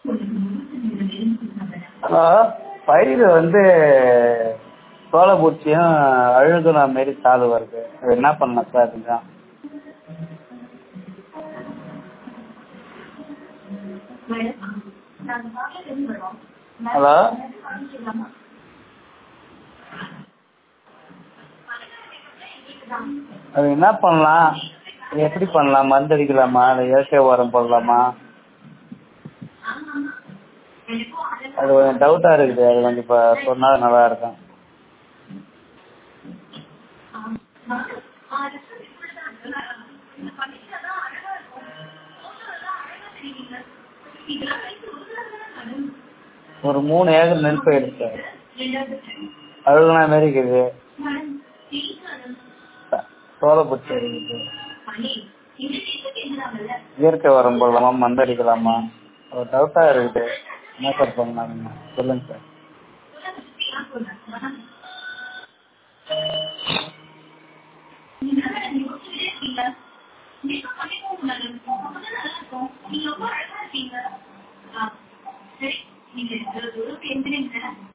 hello பயிர் வந்து சோளப்பூச்சியும் அழுகுன மாரி சாறு வருது அது என்ன பண்ணலாம் சார் கொஞ்சம் ஹலோ அது என்ன பண்ணலாம் எப்படி பண்ணலாம் மருந்து அடிக்கலாமா இல்லை இயற்கை உரம் போடலாமா அது கொஞ்சம் டவுட்டாக இருக்குது அது கொஞ்சம் இப்போ சொன்னால் நல்லா இருக்கும் ஒரு மூணு ஏக்கர் நெல் பயிர் சார் அழுகுன மாரி இருக்குது சோளப்பூச்சி இருக்குது இயற்கை உரம் போடலாமா மருந்து அடிக்கலாமா ஒரு டவுட்டாக இருக்குது என்ன சார் பண்ணலாம் சொல்லுங்கள் சார் நீங்க ரொம்ப அழகா இருக்கீங்க சரி நீங்க இவ்வளவு தூரம் பேசுறீங்க